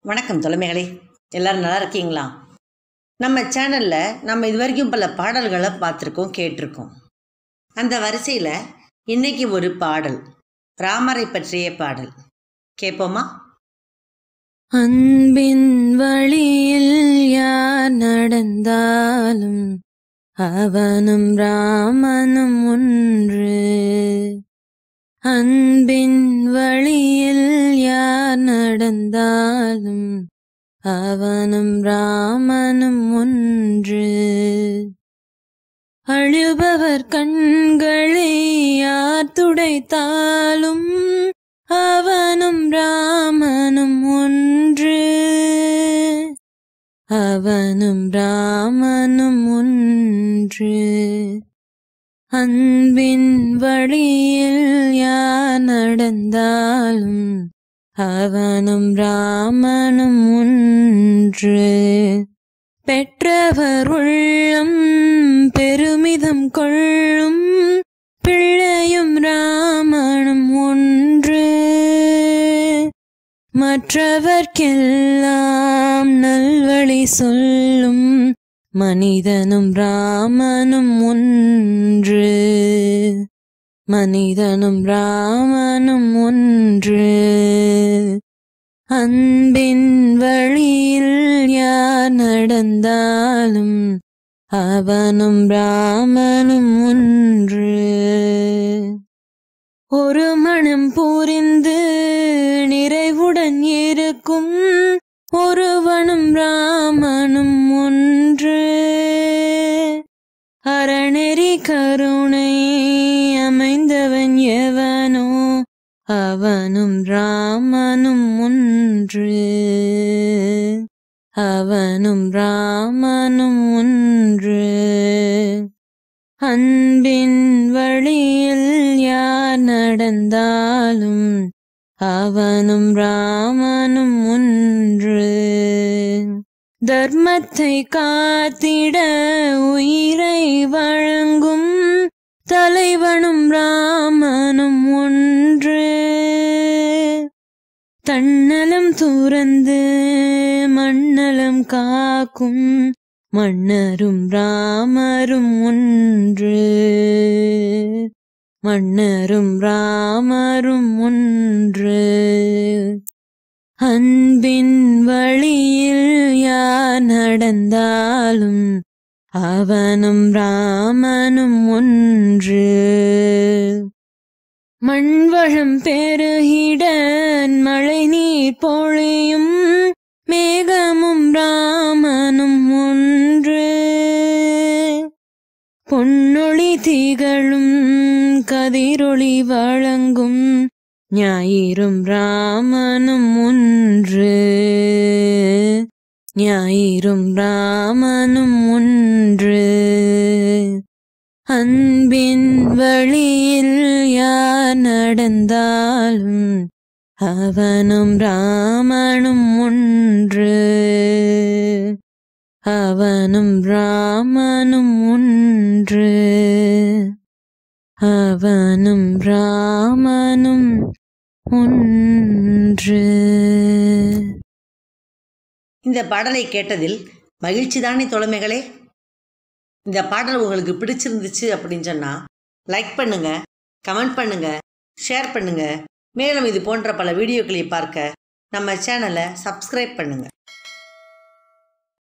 வணக்கம் தலைமைகளே எல்லாரும் நல்லா இருக்கீங்களா நம்ம சேனலில் நம்ம இது வரைக்கும் பல பாடல்களை பார்த்துருக்கோம் கேட்டிருக்கோம் அந்த வரிசையில் இன்னைக்கு ஒரு பாடல் ராமரை பற்றிய பாடல் கேட்போமா அன்பின் வழியில் யார் நடந்தாலும் அவனும் ராமனும் ஒன்று அன்பின் வழியில் யார் நடந்தாலும் அவனும் ராமனும் ஒன்று அழுபவர் கண்களை யார் துடைத்தாலும் அவனும் ராமனும் ஒன்று அவனும் ராமனும் ஒன்று அன்பின் வழியில் யார் நடந்தாலும் அவனும் ராமனும் ஒன்று பெற்றவர் உள்ளம் பெருமிதம் கொள்ளும் பிள்ளையும் ராமனும் ஒன்று மற்றவர்க்கெல்லாம் நல்வழி சொல்லும் மனிதனும் ராமனும் ஒன்று மனிதனும் ராமனும் ஒன்று அன்பின் வழியில் யார் நடந்தாலும் அவனும் ராமனும் ஒன்று ஒரு மனம் புரிந்து நிறைவுடன் இருக்கும் ஒருவனும் ராமனும் ஒன்று அறநெறி கருணை அமைந்தவன் எவனோ அவனும் ராமனும் ஒன்று அவனும் ராமனும் ஒன்று அன்பின் வழியில் யார் நடந்தாலும் அவனும் ராமனும் ஒன்று தர்மத்தை காத்திட உயிரை வழங்கும் தலைவனும் ராமனும் ஒன்று தன்னலம் துறந்து மண்ணலம் காக்கும் மன்னரும் ராமரும் ஒன்று மன்னரும் ராமரும் ஒன்று அன்பின் வழியில் யார் நடந்தாலும் அவனும் ராமனும் ஒன்று மண்வளம் பெருகிட மழை நீர் பொழியும் மேகமும் ராமனும் ஒன்று பொன்னொளி திகழும் கதிரொளி வழங்கும் ஞாயிறும் ராமனும் ஒன்று ஞாயிறும் ராமனும் ஒன்று அன்பின் வழியில் யார் நடந்தாலும் அவனும் ராமனும் ஒன்று அவனும் ராமனும் ஒன்று அவனும் ராமனும் ஒன்று இந்த பாடலை கேட்டதில் மகிழ்ச்சி தானே தோழமைகளே இந்த பாடல் உங்களுக்கு பிடிச்சிருந்துச்சு அப்படின்னு சொன்னால் லைக் பண்ணுங்க கமெண்ட் பண்ணுங்க ஷேர் பண்ணுங்க மேலும் இது போன்ற பல வீடியோக்களை பார்க்க நம்ம சேனலை சப்ஸ்கிரைப் பண்ணுங்க